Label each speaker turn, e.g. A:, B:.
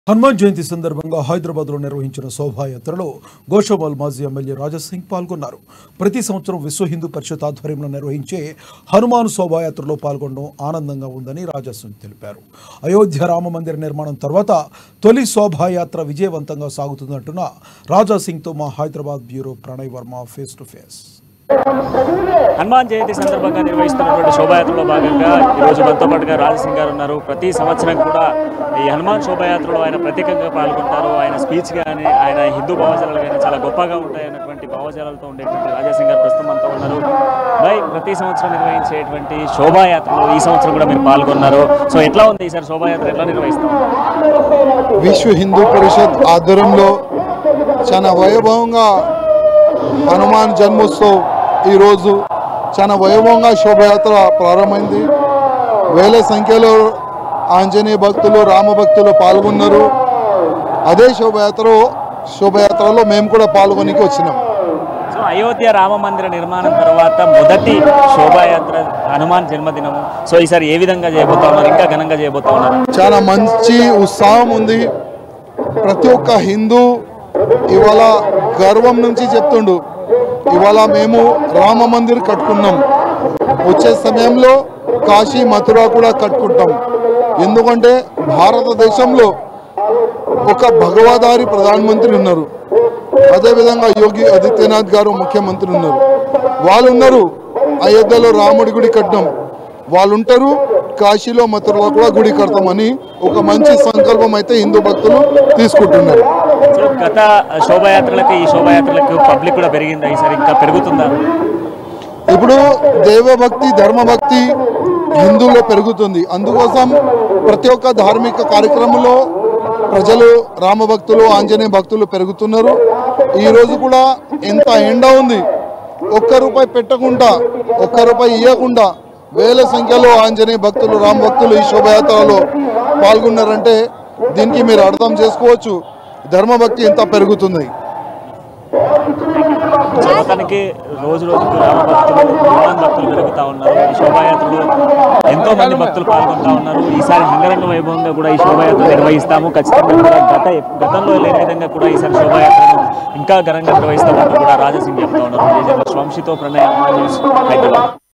A: హనుమాన్ జయంతి సందర్భంగా హైదరాబాద్లో నిర్వహించిన శోభాయాత్రలో గోషామాల్ మాజీ ఎమ్మెల్యే రాజాసింగ్ పాల్గొన్నారు ప్రతి సంవత్సరం విశ్వ హిందూ పరిషత్ ఆధ్వర్యంలో నిర్వహించే హనుమాన్ శోభాయాత్రలో పాల్గొనడం ఆనందంగా ఉందని రాజాసింగ్ తెలిపారు అయోధ్య రామ మందిర నిర్మాణం తర్వాత తొలి శోభాయాత్ర విజయవంతంగా సాగుతుందంటున్న రాజాసింగ్తో మా Hyderabad bureau Pranay Varma face to face
B: Hanuman Jayanti సందర్భంగా నిర్వహిస్తున్నటువంటి శోభాయాత్రలో భాగంగా ఈరోజు మనతో పాటుగా రాజసింగ్ గారు ఉన్నారు ప్రతి సంవత్సరం కూడా ఈ హనుమాన్ శోభాయాత్రలో ఆయన ప్రత్యేకంగా పాల్గొంటారు ఆయన స్పీచ్ కానీ ఆయన హిందూ భావజాలాలు కానీ చాలా గొప్పగా ఉంటాయి అన్నటువంటి భావజాలాలతో ఉండేటువంటి రాజాసింగ్ గారు ప్రస్తుతం మనతో ఉన్నారు బై ప్రతి సంవత్సరం నిర్వహించేటువంటి శోభాయాత్రలో ఈ సంవత్సరం కూడా మీరు పాల్గొన్నారు సో ఎట్లా ఉంది ఈసారి శోభాయాత్ర ఎట్లా నిర్వహిస్తాం
C: విశ్వ హిందూ పరిషత్ ఆధ్వర్యంలో చాలా వైభవంగా హనుమాన్ జన్మోత్సవ్ ఈరోజు చాలా వైభవంగా శోభయాత్ర ప్రారంభమైంది వేల సంఖ్యలో ఆంజనేయ భక్తులు రామ భక్తులు పాల్గొన్నారు అదే శోభయాత్ర శోభయాత్రలో మేము కూడా పాల్గొనికి వచ్చినాం
B: సో అయోధ్య రామ మందిర నిర్మాణం తర్వాత మొదటి శోభాయాత్ర హనుమాన్ జన్మదినము సో ఈసారి ఏ విధంగా చేయబోతా ఉన్నారు ఇంకా ఘనంగా చేయబోతా ఉన్నారు
C: చాలా మంచి ఉత్సాహం ఉంది ప్రతి ఒక్క హిందూ ఇవాళ గర్వం నుంచి చెప్తుండు ఇవాళ మేము రామ మందిర్ కట్టుకున్నాం వచ్చే సమయంలో కాశీ మథుర కూడా కట్టుకుంటాం ఎందుకంటే భారతదేశంలో ఒక భగవదారి ప్రధానమంత్రి ఉన్నారు అదేవిధంగా యోగి ఆదిత్యనాథ్ గారు ముఖ్యమంత్రి ఉన్నారు వాళ్ళు ఉన్నారు అయోధ్యలో రాముడి గుడి కట్టినాం వాళ్ళు ఉంటారు కాశీలో మథురలో కూడా గుడి కడతామని ఒక మంచి సంకల్పం అయితే హిందూ భక్తులు తీసుకుంటున్నారు
B: సో గత శోభాయాత్రలకు ఈ శోభాయాత్రలకు పబ్లిక్ కూడా పెరిగిందా ఈసారి ఇంకా పెరుగుతుందా
C: ఇప్పుడు దేవభక్తి ధర్మభక్తి హిందువులో పెరుగుతుంది అందుకోసం ప్రతి ఒక్క ధార్మిక కార్యక్రమంలో ప్రజలు రామభక్తులు ఆంజనేయ భక్తులు పెరుగుతున్నారు ఈ రోజు కూడా ఎంత ఎండ ఉంది ఒక్క రూపాయి పెట్టకుండా ఒక్క రూపాయి ఇవ్వకుండా వేల సంఖ్యలో ఆంజనేయ భక్తులు రామ భక్తులు ఈ శోభయాత్రలో పాల్గొన్నారంటే దీనికి మీరు అర్థం చేసుకోవచ్చు ధర్మభక్తి ఎంత పెరుగుతుంది
B: మొత్తానికి రోజు రోజుకు రామ భక్తులు హనుమాన్ భక్తులు పెరుగుతా ఉన్నారు ఈ శోభాయాత్రలో ఎంతో మంది భక్తులు పాల్గొంటా ఉన్నారు ఈసారి అంగరంగ వైభవంగా కూడా ఈ శోభాయాత్ర నిర్వహిస్తాము ఖచ్చితంగా కూడా గత గతంలో లేని విధంగా కూడా ఈసారి శోభాయాత్రను ఇంకా ఘనంగా నిర్వహిస్తామంటూ కూడా రాజసింగ్ చెప్తా ఉన్నారు విజయ్ వంశీతో ప్రణయ్ న్యూస్ హైదరాబాద్